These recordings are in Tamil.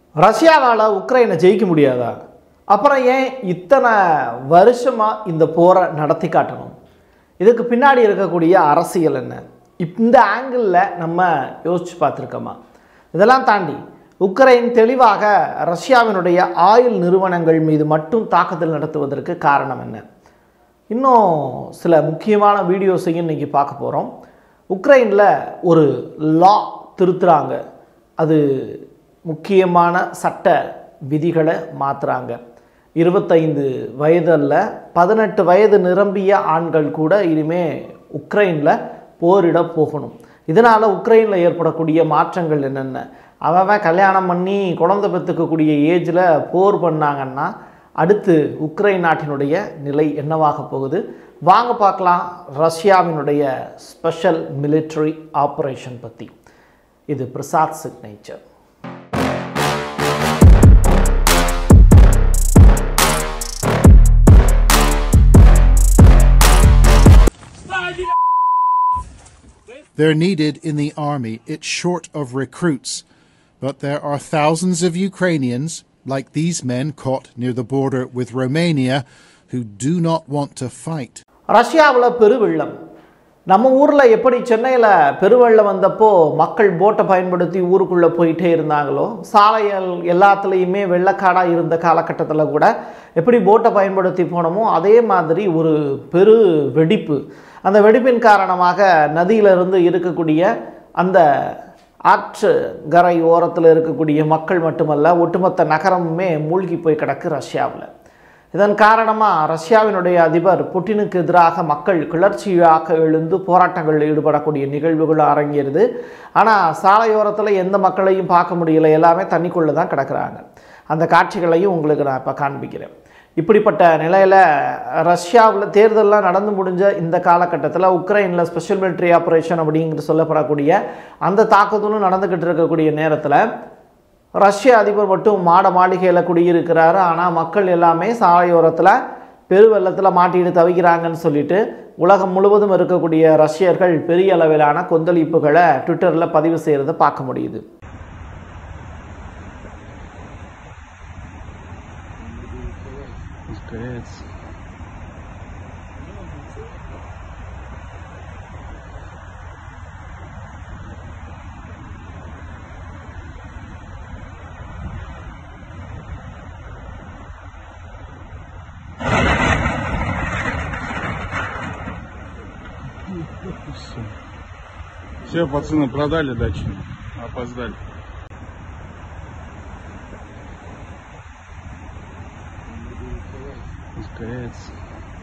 ரஷ்யாவால் உக்ரைனை ஜெயிக்க முடியாதா அப்புறம் ஏன் இத்தனை வருஷமாக இந்த போரை நடத்தி காட்டணும் இதுக்கு பின்னாடி இருக்கக்கூடிய அரசியல் என்ன இந்த ஆங்கிளில் நம்ம யோசிச்சு பார்த்துருக்கோமா இதெல்லாம் தாண்டி உக்ரைன் தெளிவாக ரஷ்யாவினுடைய ஆயில் நிறுவனங்கள் மீது மட்டும் தாக்குதல் நடத்துவதற்கு காரணம் என்ன இன்னும் சில முக்கியமான வீடியோஸையும் இன்றைக்கி பார்க்க போகிறோம் உக்ரைனில் ஒரு லா திருத்துறாங்க அது முக்கியமான சட்ட விதிகளை மாற்றுறாங்க இருபத்தைந்து வயதில் பதினெட்டு வயது நிரம்பிய ஆண்கள் கூட இனிமே உக்ரைனில் போரிட போகணும் இதனால் உக்ரைனில் ஏற்படக்கூடிய மாற்றங்கள் என்னென்ன அவன் கல்யாணம் பண்ணி குழந்தை பெற்றுக்கக்கூடிய ஏஜில் போர் பண்ணாங்கன்னா அடுத்து உக்ரைன் நாட்டினுடைய நிலை என்னவாக போகுது வாங்க பார்க்கலாம் ரஷ்யாவினுடைய ஸ்பெஷல் மிலிட்ரி ஆப்ரேஷன் பற்றி இது Prasad signature They're needed in the army. It's short of recruits. But there are thousands of Ukrainians, like these men caught near the border with Romania, who do not want to fight. ரஷ்யாவில் பெருவெள்ளம் நம்ம ஊரில் எப்படி சென்னையில் பெருவெள்ளம் வந்தப்போ மக்கள் போட்டை பயன்படுத்தி ஊருக்குள்ளே போயிட்டே இருந்தாங்களோ சாலைகள் எல்லாத்துலேயுமே வெள்ளக்காடாக இருந்த காலகட்டத்தில் கூட எப்படி போட்டை பயன்படுத்தி போனோமோ அதே மாதிரி ஒரு பெரு வெடிப்பு அந்த வெடிப்பின் காரணமாக நதியிலிருந்து இருக்கக்கூடிய அந்த ஆற்று கரை ஓரத்தில் இருக்கக்கூடிய மக்கள் மட்டுமல்ல ஒட்டுமொத்த நகரமுமே மூழ்கி போய் கிடக்கு ரஷ்யாவில் இதன் காரணமாக ரஷ்யாவினுடைய அதிபர் புட்டினுக்கு எதிராக மக்கள் கிளர்ச்சியாக எழுந்து போராட்டங்களில் ஈடுபடக்கூடிய நிகழ்வுகள் அரங்கேறுது ஆனால் சாலையோரத்தில் எந்த மக்களையும் பார்க்க முடியல எல்லாமே தண்ணிக்குள்ளே தான் கிடக்குறாங்க அந்த காட்சிகளையும் உங்களுக்கு நான் இப்போ காண்பிக்கிறேன் இப்படிப்பட்ட நிலையில் ரஷ்யாவில் தேர்தல்லாம் நடந்து முடிஞ்ச இந்த காலகட்டத்தில் உக்ரைனில் ஸ்பெஷல் மிலிட்ரி ஆப்ரேஷன் அப்படிங்கிற சொல்லப்படக்கூடிய அந்த தாக்குதலும் நடந்துக்கிட்டு இருக்கக்கூடிய நேரத்தில் ரஷ்ய அதிபர் மட்டும் மாட மாளிகையில் குடியிருக்கிறாரு ஆனால் மக்கள் எல்லாமே சாலையோரத்தில் பெருவெள்ளத்தில் மாட்டிட்டு தவிக்கிறாங்கன்னு சொல்லிட்டு உலகம் முழுவதும் இருக்கக்கூடிய ரஷ்யர்கள் பெரிய அளவிலான கொந்தளிப்புகளை ட்விட்டரில் பதிவு செய்கிறத பார்க்க முடியுது ускоряется. Все. Все, пацаны, продали дачу. Опоздали. Ускоряется.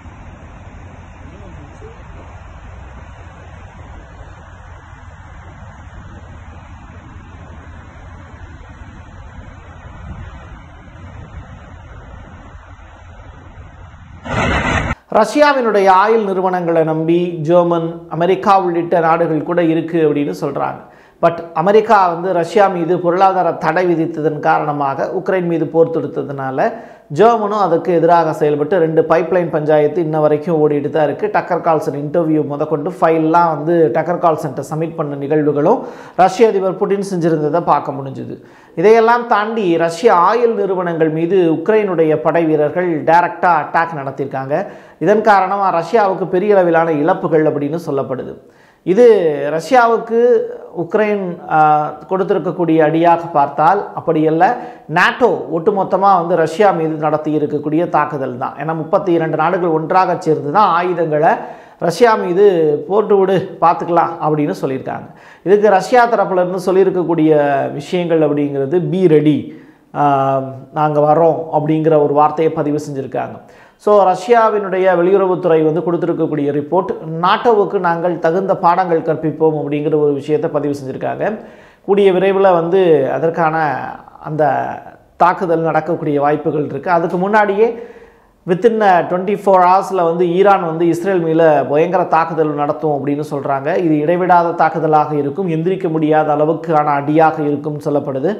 ரஷ்யாவினுடைய ஆயில் நிறுவனங்களை நம்பி ஜெர்மன் அமெரிக்கா உள்ளிட்ட நாடுகள் கூட இருக்குது அப்படின்னு சொல்கிறாங்க பட் அமெரிக்கா வந்து ரஷ்யா மீது பொருளாதார தடை விதித்ததன் காரணமாக உக்ரைன் மீது போர் தொடுத்ததுனால ஜெர்மனும் அதுக்கு எதிராக செயல்பட்டு ரெண்டு பைப்லைன் பஞ்சாயத்து இன்ன வரைக்கும் ஓடிட்டு தான் இருக்குது டக்கர் கால்சன் இன்டர்வியூ முதற்கொண்டு ஃபைல்லாம் வந்து டக்கர் கால்சன்ட்ட சப்மிட் பண்ண நிகழ்வுகளும் ரஷ்ய அதிபர் புட்டின் செஞ்சிருந்ததை பார்க்க முடிஞ்சுது இதையெல்லாம் தாண்டி ரஷ்ய ஆயில் நிறுவனங்கள் மீது உக்ரைனுடைய படை வீரர்கள் டைரக்டாக அட்டாக் நடத்தியிருக்காங்க இதன் காரணமாக ரஷ்யாவுக்கு பெரிய அளவிலான இழப்புகள் அப்படின்னு சொல்லப்படுது இது ரஷ்யாவுக்கு உக்ரைன் ஆஹ், கொடுத்திருக்கக்கூடிய அடியாக பார்த்தால் அப்படி அல்ல நாட்டோ ஒட்டுமொத்தமாக வந்து ரஷ்யா மீது நடத்தி இருக்கக்கூடிய தாக்குதல் தான் ஏன்னா முப்பத்தி இரண்டு நாடுகள் ஒன்றாக சேர்ந்து தான் ஆயுதங்களை ரஷ்யா மீது போட்டு விடு பார்த்துக்கலாம் அப்படின்னு சொல்லியிருக்காங்க இதுக்கு ரஷ்யா தரப்புல இருந்து சொல்லியிருக்கக்கூடிய விஷயங்கள் அப்படிங்கிறது பி ரெடி நாங்கள் வரோம் அப்படிங்கிற ஒரு வார்த்தையை பதிவு செஞ்சுருக்காங்க ஸோ ரஷ்யாவினுடைய வெளியுறவுத்துறை வந்து கொடுத்துருக்கக்கூடிய ரிப்போர்ட் நாட்டோவுக்கு நாங்கள் தகுந்த பாடங்கள் கற்பிப்போம் அப்படிங்கிற ஒரு விஷயத்தை பதிவு செஞ்சுருக்காங்க கூடிய விரைவில் வந்து அதற்கான அந்த தாக்குதல் நடக்கக்கூடிய வாய்ப்புகள் இருக்குது அதுக்கு முன்னாடியே வித்தின் டுவெண்ட்டி ஃபோர் ஹவர்ஸில் வந்து ஈரான் வந்து இஸ்ரேல் மேலே பயங்கர தாக்குதல் நடத்தும் அப்படின்னு சொல்கிறாங்க இது இடைவிடாத தாக்குதலாக இருக்கும் எந்திரிக்க முடியாத அளவுக்கான அடியாக இருக்கும்னு சொல்லப்படுது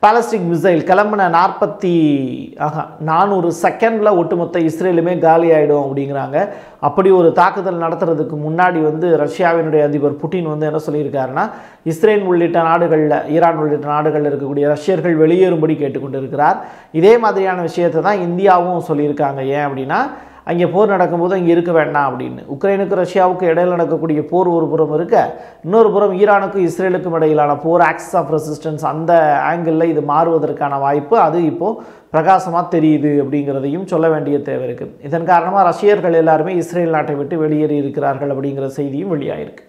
பாலஸ்டிக் மிசைல் கிளம்பின நாற்பத்தி ஆஹா நானூறு செகண்டில் ஒட்டுமொத்த இஸ்ரேலுமே காலி ஆகிடும் அப்படிங்கிறாங்க அப்படி ஒரு தாக்குதல் நடத்துறதுக்கு முன்னாடி வந்து ரஷ்யாவினுடைய அதிபர் புட்டின் வந்து என்ன சொல்லியிருக்காருன்னா இஸ்ரேல் உள்ளிட்ட நாடுகளில் ஈரான் உள்ளிட்ட நாடுகளில் இருக்கக்கூடிய ரஷ்யர்கள் வெளியேறும்படி கேட்டுக்கொண்டு இருக்கிறார் இதே மாதிரியான விஷயத்தை தான் இந்தியாவும் சொல்லியிருக்காங்க ஏன் அப்படின்னா அங்கே போர் நடக்கும்போது அங்கே இருக்க வேண்டாம் அப்படின்னு உக்ரைனுக்கு ரஷ்யாவுக்கு இடையில் நடக்கக்கூடிய போர் ஒரு புறம் இருக்க இன்னொரு புறம் ஈரானுக்கும் இஸ்ரேலுக்கும் இடையிலான போர் ஆக்சஸ் ஆஃப் ரெசிஸ்டன்ஸ் அந்த ஆங்கிளில் இது மாறுவதற்கான வாய்ப்பு அது இப்போது பிரகாசமாக தெரியுது அப்படிங்கிறதையும் சொல்ல வேண்டிய தேவை இருக்குது இதன் காரணமாக ரஷ்யர்கள் எல்லாருமே இஸ்ரேல் நாட்டை விட்டு வெளியேறி இருக்கிறார்கள் அப்படிங்கிற செய்தியும் வெளியாயிருக்கு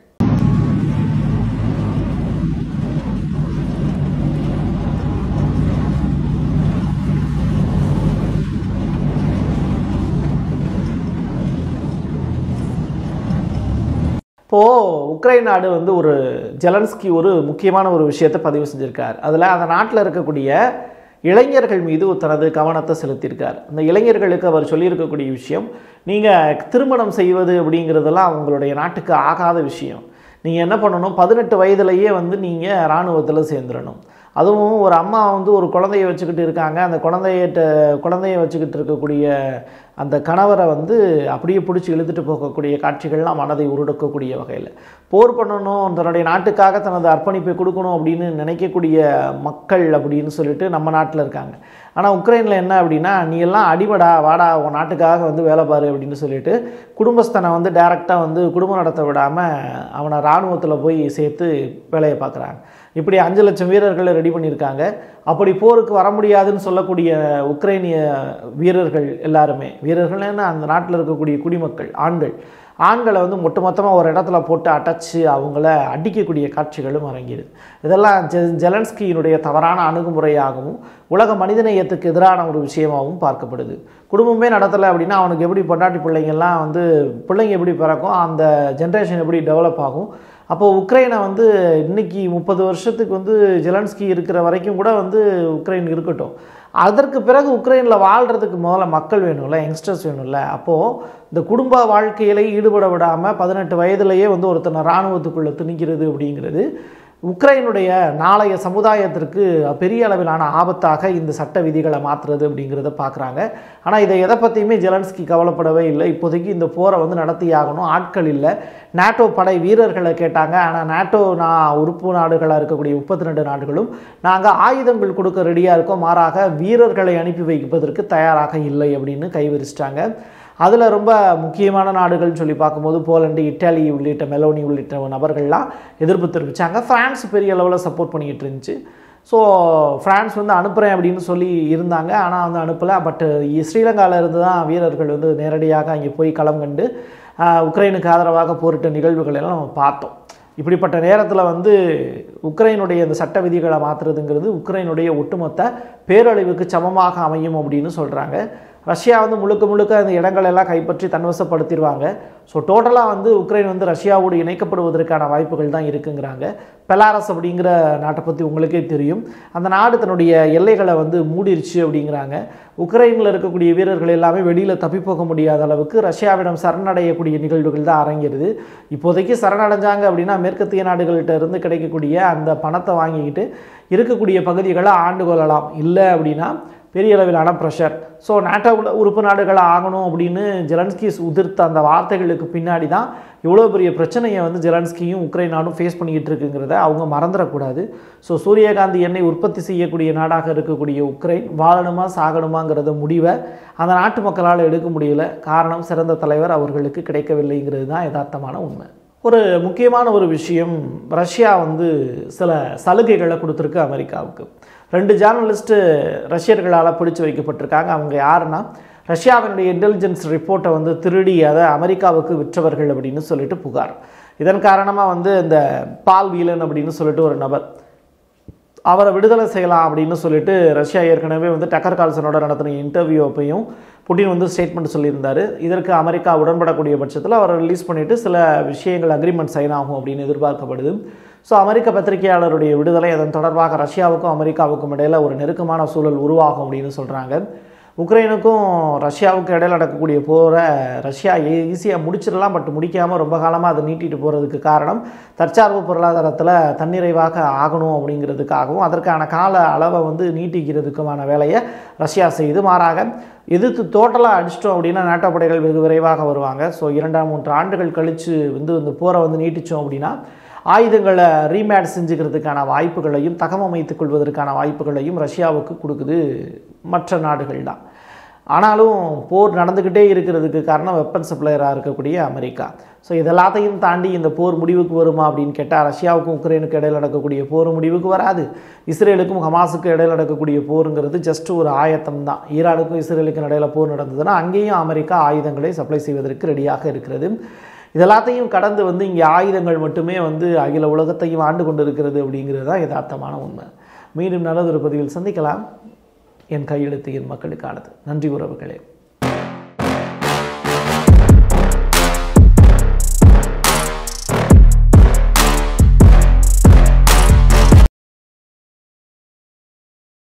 இப்போது உக்ரைன் நாடு வந்து ஒரு ஜெலன்ஸ்கி ஒரு முக்கியமான ஒரு விஷயத்தை பதிவு செஞ்சுருக்கார் அதில் அந்த நாட்டில் இருக்கக்கூடிய இளைஞர்கள் மீது தனது கவனத்தை செலுத்தியிருக்கார் அந்த இளைஞர்களுக்கு அவர் சொல்லியிருக்கக்கூடிய விஷயம் நீங்கள் திருமணம் செய்வது அப்படிங்கிறதெல்லாம் உங்களுடைய நாட்டுக்கு ஆகாத விஷயம் நீங்கள் என்ன பண்ணணும் பதினெட்டு வயதுலேயே வந்து நீங்கள் இராணுவத்தில் சேர்ந்துடணும் அதுவும் ஒரு அம்மா வந்து ஒரு குழந்தைய வச்சுக்கிட்டு இருக்காங்க அந்த குழந்தையிட்ட குழந்தைய வச்சுக்கிட்டு இருக்கக்கூடிய அந்த கணவரை வந்து அப்படியே பிடிச்சி இழுத்துட்டு போகக்கூடிய காட்சிகள்லாம் மனதை உருடக்கக்கூடிய வகையில் போர் பண்ணணும் தன்னுடைய நாட்டுக்காக தனது அர்ப்பணிப்பை கொடுக்கணும் அப்படின்னு நினைக்கக்கூடிய மக்கள் அப்படின்னு சொல்லிட்டு நம்ம நாட்டில் இருக்காங்க ஆனால் உக்ரைனில் என்ன அப்படின்னா நீ எல்லாம் அடிபடா வாடா உன் நாட்டுக்காக வந்து வேலை பாரு அப்படின்னு சொல்லிட்டு குடும்பஸ்தனை வந்து டைரெக்டாக வந்து குடும்பம் நடத்த விடாமல் அவனை இராணுவத்தில் போய் சேர்த்து வேலையை பார்க்குறாங்க இப்படி அஞ்சு லட்சம் வீரர்களை ரெடி பண்ணியிருக்காங்க அப்படி போருக்கு வர முடியாதுன்னு சொல்லக்கூடிய உக்ரைனிய வீரர்கள் எல்லாருமே வீரர்கள் என்ன அந்த நாட்டில் இருக்கக்கூடிய குடிமக்கள் ஆண்கள் ஆண்களை வந்து ஒட்டுமொத்தமாக ஒரு இடத்துல போட்டு அடைச்சி அவங்கள அடிக்கக்கூடிய காட்சிகளும் அரங்கிடுது இதெல்லாம் ஜெ ஜெலன்ஸ்கியினுடைய தவறான அணுகுமுறையாகவும் உலக மனிதநேயத்துக்கு எதிரான ஒரு விஷயமாகவும் பார்க்கப்படுது குடும்பமே நடத்தலை அப்படின்னா அவனுக்கு எப்படி பொண்டாட்டி பிள்ளைங்கள்லாம் வந்து பிள்ளைங்க எப்படி பிறக்கும் அந்த ஜென்ரேஷன் எப்படி டெவலப் ஆகும் அப்போது உக்ரைனை வந்து இன்னைக்கு முப்பது வருஷத்துக்கு வந்து ஜெலன்ஸ்கி இருக்கிற வரைக்கும் கூட வந்து உக்ரைன் இருக்கட்டும் அதற்கு பிறகு உக்ரைனில் வாழ்கிறதுக்கு முதல்ல மக்கள் வேணும்ல யங்ஸ்டர்ஸ் வேணும்ல அப்போது இந்த குடும்ப வாழ்க்கையில ஈடுபட விடாமல் பதினெட்டு வயதிலேயே வந்து ஒருத்தனை இராணுவத்துக்குள்ளே திணிக்கிறது அப்படிங்கிறது உக்ரைனுடைய நாளைய சமுதாயத்திற்கு பெரிய அளவிலான ஆபத்தாக இந்த சட்ட விதிகளை மாற்றுறது அப்படிங்கிறத பார்க்குறாங்க ஆனால் இதை எதை பற்றியுமே ஜெலன்ஸ்கி கவலைப்படவே இல்லை இப்போதைக்கு இந்த போரை வந்து நடத்தி ஆகணும் ஆட்கள் இல்லை நாட்டோ படை வீரர்களை கேட்டாங்க ஆனால் நாட்டோ நான் உறுப்பு நாடுகளாக இருக்கக்கூடிய முப்பத்தி ரெண்டு நாடுகளும் நாங்கள் ஆயுதங்கள் கொடுக்க ரெடியாக இருக்கோம் மாறாக வீரர்களை அனுப்பி வைப்பதற்கு தயாராக இல்லை அப்படின்னு கைவிரிச்சிட்டாங்க அதில் ரொம்ப முக்கியமான நாடுகள்னு சொல்லி பார்க்கும்போது போலண்டு இட்டாலி உள்ளிட்ட மெலோனி உள்ளிட்ட நபர்கள்லாம் எதிர்ப்பு தெரிவித்தாங்க ஃப்ரான்ஸ் பெரிய அளவில் சப்போர்ட் பண்ணிக்கிட்டு இருந்துச்சு ஸோ ஃப்ரான்ஸ் வந்து அனுப்புகிறேன் அப்படின்னு சொல்லி இருந்தாங்க ஆனால் வந்து அனுப்பலை பட் ஸ்ரீலங்காவில் இருந்து தான் வீரர்கள் வந்து நேரடியாக அங்கே போய் களம் கண்டு உக்ரைனுக்கு ஆதரவாக போரிட்ட நிகழ்வுகள் எல்லாம் நம்ம பார்த்தோம் இப்படிப்பட்ட நேரத்தில் வந்து உக்ரைனுடைய இந்த சட்ட விதிகளை மாற்றுறதுங்கிறது உக்ரைனுடைய ஒட்டுமொத்த பேரழிவுக்கு சமமாக அமையும் அப்படின்னு சொல்கிறாங்க ரஷ்யா வந்து முழுக்க முழுக்க அந்த இடங்கள் எல்லாம் கைப்பற்றி தன்வசப்படுத்திடுவாங்க ஸோ டோட்டலாக வந்து உக்ரைன் வந்து ரஷ்யாவோடு இணைக்கப்படுவதற்கான வாய்ப்புகள் தான் இருக்குங்கிறாங்க பெலாரஸ் அப்படிங்கிற நாட்டை பற்றி உங்களுக்கே தெரியும் அந்த நாடு தன்னுடைய எல்லைகளை வந்து மூடிருச்சு அப்படிங்கிறாங்க உக்ரைனில் இருக்கக்கூடிய வீரர்கள் எல்லாமே வெளியில் தப்பி போக முடியாத அளவுக்கு ரஷ்யாவிடம் சரணடையக்கூடிய நிகழ்வுகள் தான் அரங்கிறது இப்போதைக்கு சரணடைஞ்சாங்க அப்படின்னா மேற்கத்திய நாடுகள்கிட்ட இருந்து கிடைக்கக்கூடிய அந்த பணத்தை வாங்கிக்கிட்டு இருக்கக்கூடிய பகுதிகளை ஆண்டு கொள்ளலாம் இல்லை அப்படின்னா பெரிய அளவிலான ப்ரெஷர் ஸோ நாட்டோவில் உறுப்பு நாடுகளை ஆகணும் அப்படின்னு ஜெலன்ஸ்கி உதிர்த்த அந்த வார்த்தைகளுக்கு பின்னாடி தான் இவ்வளோ பெரிய பிரச்சனையை வந்து ஜெலன்ஸ்கியும் உக்ரைன் நாடும் ஃபேஸ் பண்ணிக்கிட்டு இருக்குங்கிறத அவங்க மறந்துடக்கூடாது ஸோ சூரியகாந்தி எண்ணெய் உற்பத்தி செய்யக்கூடிய நாடாக இருக்கக்கூடிய உக்ரைன் வாழணுமா சாகணுமாங்கிறத முடிவை அந்த நாட்டு மக்களால் எடுக்க முடியல காரணம் சிறந்த தலைவர் அவர்களுக்கு கிடைக்கவில்லைங்கிறது தான் யதார்த்தமான உண்மை ஒரு முக்கியமான ஒரு விஷயம் ரஷ்யா வந்து சில சலுகைகளை கொடுத்துருக்கு அமெரிக்காவுக்கு ரெண்டு ஜேர்னலிஸ்ட்டு ரஷ்யர்களால் பிடிச்சு வைக்கப்பட்டிருக்காங்க அவங்க யாருன்னா ரஷ்யாவினுடைய இன்டெலிஜென்ஸ் ரிப்போர்ட்டை வந்து திருடி அதை அமெரிக்காவுக்கு விற்றவர்கள் அப்படின்னு சொல்லிட்டு புகார் இதன் காரணமாக வந்து இந்த பால் வீலன் அப்படின்னு சொல்லிட்டு ஒரு நபர் அவரை விடுதலை செய்யலாம் அப்படின்னு சொல்லிட்டு ரஷ்யா ஏற்கனவே வந்து டக்கர் கால்சனோட நடத்தின இன்டர்வியூ அப்பையும் புட்டின் வந்து ஸ்டேட்மெண்ட் சொல்லியிருந்தார் இதற்கு அமெரிக்கா உடன்படக்கூடிய பட்சத்தில் அவரை ரிலீஸ் பண்ணிவிட்டு சில விஷயங்கள் அக்ரிமெண்ட் சைன் ஆகும் அப்படின்னு எதிர்பார்க்கப்படுது ஸோ அமெரிக்க பத்திரிகையாளருடைய விடுதலை அதன் தொடர்பாக ரஷ்யாவுக்கும் அமெரிக்காவுக்கும் இடையில் ஒரு நெருக்கமான சூழல் உருவாகும் அப்படின்னு சொல்கிறாங்க உக்ரைனுக்கும் ரஷ்யாவுக்கும் இடையில நடக்கக்கூடிய போரை ரஷ்யா ஈஸியாக முடிச்சிடலாம் பட் முடிக்காமல் ரொம்ப காலமாக அதை நீட்டிட்டு போகிறதுக்கு காரணம் தற்சார்பு பொருளாதாரத்தில் தன்னிறைவாக ஆகணும் அப்படிங்கிறதுக்காகவும் அதற்கான கால அளவை வந்து நீட்டிக்கிறதுக்குமான வேலையை ரஷ்யா செய்து மாறாக எதிர்த்து டோட்டலாக அடிச்சிட்டோம் அப்படின்னா நாட்டோ படைகள் வெகு விரைவாக வருவாங்க ஸோ இரண்டாம் மூன்று ஆண்டுகள் கழித்து வந்து இந்த போரை வந்து நீட்டிச்சோம் அப்படின்னா ஆயுதங்களை ரீமேட் செஞ்சுக்கிறதுக்கான வாய்ப்புகளையும் தகவமைத்துக் கொள்வதற்கான வாய்ப்புகளையும் ரஷ்யாவுக்கு கொடுக்குது மற்ற நாடுகள் தான் ஆனாலும் போர் நடந்துக்கிட்டே இருக்கிறதுக்கு காரணம் வெப்பன் சப்ளையராக இருக்கக்கூடிய அமெரிக்கா ஸோ இதெல்லாத்தையும் தாண்டி இந்த போர் முடிவுக்கு வருமா அப்படின்னு கேட்டால் ரஷ்யாவுக்கும் உக்ரைனுக்கு இடையில் நடக்கக்கூடிய போர் முடிவுக்கு வராது இஸ்ரேலுக்கும் ஹமாஸுக்கும் இடையில் நடக்கக்கூடிய போருங்கிறது ஜஸ்ட் ஒரு ஆயத்தம் தான் ஈரானுக்கும் இஸ்ரேலுக்கும் இடையில போர் நடந்ததுன்னா அங்கேயும் அமெரிக்கா ஆயுதங்களை சப்ளை செய்வதற்கு ரெடியாக இருக்கிறது இதெல்லாத்தையும் கடந்து வந்து இங்கே ஆயுதங்கள் மட்டுமே வந்து அகில உலகத்தையும் ஆண்டு கொண்டு இருக்கிறது அப்படிங்கிறது தான் யதார்த்தமான உண்மை மீண்டும் நல்லதொரு பதிவில் சந்திக்கலாம் என் கையெழுத்து என் மக்களுக்கானது நன்றி உறவுகளே